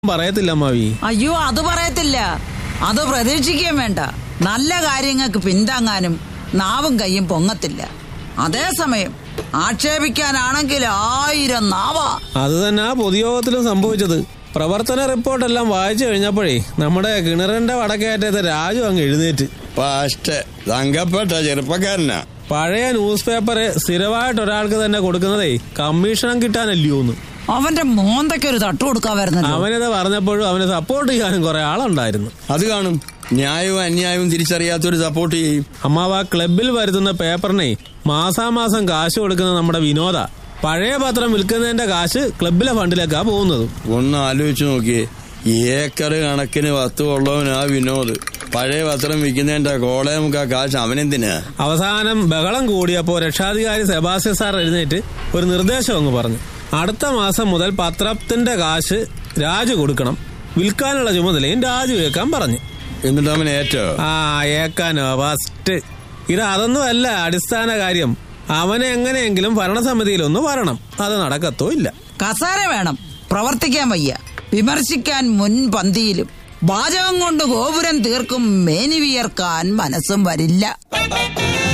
പറയത്തില്ല അമ്മാവി അയ്യോ അത് പറയത്തില്ല അത് പ്രതീക്ഷിക്കുകയും വേണ്ട നല്ല കാര്യങ്ങൾക്ക് പിന്താങ്ങാനും നാവും കയ്യും പൊങ്ങത്തില്ല അതേസമയം ആക്ഷേപിക്കാനാണെങ്കിൽ ആയിരം നാവാ അത് തന്നെ ആ പൊതുയോഗത്തിലും സംഭവിച്ചത് പ്രവർത്തന റിപ്പോർട്ടെല്ലാം വായിച്ചു കഴിഞ്ഞപ്പോഴേ നമ്മുടെ കിണറിന്റെ വടക്കേറ്റത്തെ രാജു അങ്ങ് എഴുന്നേറ്റ് പാസ്റ്റ് തങ്കപ്പെട്ട ചെറുപ്പക്കാരനാ പഴയ ന്യൂസ് പേപ്പറ് സ്ഥിരമായിട്ട് ഒരാൾക്ക് തന്നെ കൊടുക്കുന്നതേ കമ്മീഷണം കിട്ടാനല്ലയോന്ന് അവന്റെ മോന്തയ്ക്കൊരു തട്ടു കൊടുക്കാമായിരുന്നല്ലോ അവനത് പറഞ്ഞപ്പോഴും അവനെ സപ്പോർട്ട് ചെയ്യാനും കുറെ ആളുണ്ടായിരുന്നു അത് കാണും ന്യായവും അന്യായവും തിരിച്ചറിയാത്തൊരു സപ്പോർട്ട് ചെയ്യും അമ്മാവ് ആ ക്ലബിൽ വരുത്തുന്ന പേപ്പറിനെ മാസാമാസം കാശ് കൊടുക്കുന്ന നമ്മുടെ വിനോദ പഴയ പത്രം വിൽക്കുന്നതിന്റെ കാശ് ക്ലബിലെ ഫണ്ടിലേക്കാ പോകുന്നത് ഒന്ന് ആലോചിച്ച് നോക്കിയേ ഏക്കർ കണക്കിന് വസ്തു ഉള്ളവനാ വിനോദ് പഴയ പത്രം വിൽക്കുന്നതിന്റെ കോളയം കാശ് അവനെന്തിനാ അവസാനം ബഹളം കൂടിയപ്പോ രക്ഷാധികാരി സെബാസ്റ്റ്യൻ സാർ എഴുന്നേറ്റ് ഒരു നിർദ്ദേശം അങ്ങ് പറഞ്ഞു അടുത്ത മാസം മുതൽ പത്രത്തിന്റെ കാശ് രാജു കൊടുക്കണം വിൽക്കാനുള്ള ചുമതലയും രാജു ഏക്കാൻ പറഞ്ഞു എന്നിട്ട് അവൻ ഏറ്റോ ആ ഏക്കാനോ ഫസ്റ്റ് ഇത് അതൊന്നും അല്ല അടിസ്ഥാന കാര്യം അവനെ എങ്ങനെയെങ്കിലും ഭരണസമിതിയിലൊന്ന് വരണം അത് നടക്കത്തോ ഇല്ല കസാര വേണം പ്രവർത്തിക്കാൻ വയ്യ വിമർശിക്കാൻ മുൻപന്തിയിലും വാചകം കൊണ്ട് ഗോപുരം തീർക്കും മേനി വിയർക്കാൻ മനസ്സും വരില്ല